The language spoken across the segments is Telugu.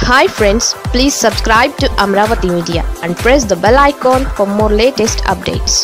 hi friends please subscribe to Amaravati media and press the bell icon for more latest updates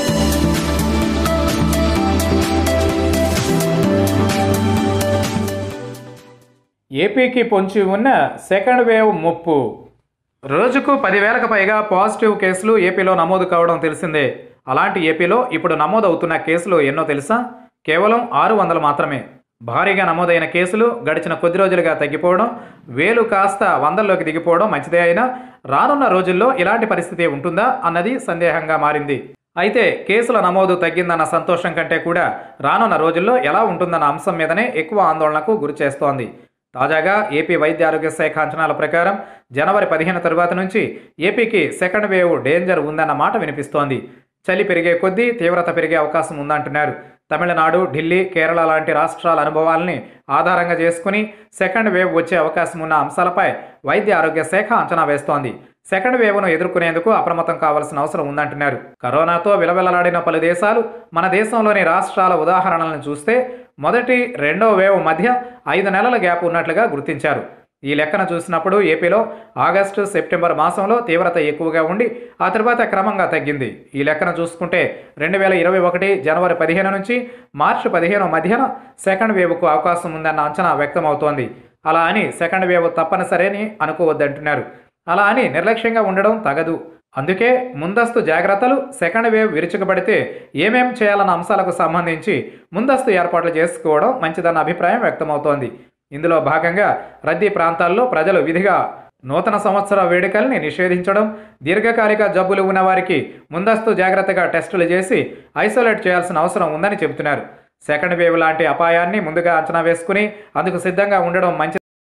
ఏపీకి పొంచి ఉన్న సెకండ్ వేవ్ ముప్పు రోజుకు పదివేలకు పైగా పాజిటివ్ కేసులు ఏపీలో నమోదు కావడం తెలిసిందే అలాంటి ఏపీలో ఇప్పుడు నమోదవుతున్న కేసులు ఎన్నో తెలుసా కేవలం ఆరు వందలు మాత్రమే భారీగా నమోదైన కేసులు గడిచిన కొద్ది రోజులుగా తగ్గిపోవడం వేలు కాస్త వందల్లోకి దిగిపోవడం మంచిదే అయినా రానున్న రోజుల్లో ఇలాంటి పరిస్థితి ఉంటుందా అన్నది సందేహంగా మారింది అయితే కేసుల నమోదు తగ్గిందన్న సంతోషం కంటే కూడా రానున్న రోజుల్లో ఎలా ఉంటుందన్న అంశం మీదనే ఎక్కువ ఆందోళనకు గురిచేస్తోంది తాజాగా ఏపీ వైద్య ఆరోగ్య శాఖ అంచనాల ప్రకారం జనవరి పదిహేను తరువాత నుంచి ఏపీకి సెకండ్ వేవ్ డేంజర్ ఉందన్న మాట వినిపిస్తోంది చలి పెరిగే కొద్దీ తీవ్రత పెరిగే అవకాశం ఉందంటున్నారు తమిళనాడు ఢిల్లీ కేరళ లాంటి రాష్ట్రాల అనుభవాల్ని ఆధారంగా చేసుకుని సెకండ్ వేవ్ వచ్చే అవకాశం ఉన్న అంశాలపై వైద్య ఆరోగ్య శాఖ అంచనా వేస్తోంది సెకండ్ వేవ్ను ఎదుర్కొనేందుకు అప్రమత్తం కావాల్సిన అవసరం ఉందంటున్నారు కరోనాతో విలవిలలాడిన పలు దేశాలు మన దేశంలోని రాష్ట్రాల ఉదాహరణలను చూస్తే మొదటి రెండో వేవ్ మధ్య ఐదు నెలల గ్యాప్ ఉన్నట్లుగా గుర్తించారు ఈ లెక్కన చూసినప్పుడు ఏపీలో ఆగస్టు సెప్టెంబర్ మాసంలో తీవ్రత ఎక్కువగా ఉండి ఆ తర్వాత క్రమంగా తగ్గింది ఈ లెక్కన చూసుకుంటే రెండు వేల ఇరవై ఒకటి జనవరి పదిహేను నుంచి మార్చి పదిహేను మధ్యన సెకండ్ వేవ్కు అవకాశం ఉందన్న అంచనా వ్యక్తమవుతోంది అలా అని సెకండ్ వేవ్ తప్పనిసరి అనుకోవద్దంటున్నారు అలా అని నిర్లక్ష్యంగా ఉండడం తగదు అందుకే ముందస్తు జాగ్రత్తలు సెకండ్ వేవ్ విరుచుకుపడితే ఏమేం చేయాలన్న అంశాలకు సంబంధించి ముందస్తు ఏర్పాట్లు చేసుకోవడం మంచిదన్న అభిప్రాయం వ్యక్తమవుతోంది ఇందులో భాగంగా రద్దీ ప్రాంతాల్లో ప్రజలు విధిగా నూతన సంవత్సర వేడుకల్ని నిషేధించడం దీర్ఘకాలిక జబ్బులు ఉన్న వారికి ముందస్తు జాగ్రత్తగా టెస్టులు చేసి ఐసోలేట్ చేయాల్సిన అవసరం ఉందని చెబుతున్నారు సెకండ్ వేవ్ లాంటి అపాయాన్ని ముందుగా అంచనా వేసుకుని అందుకు సిద్ధంగా ఉండడం మంచి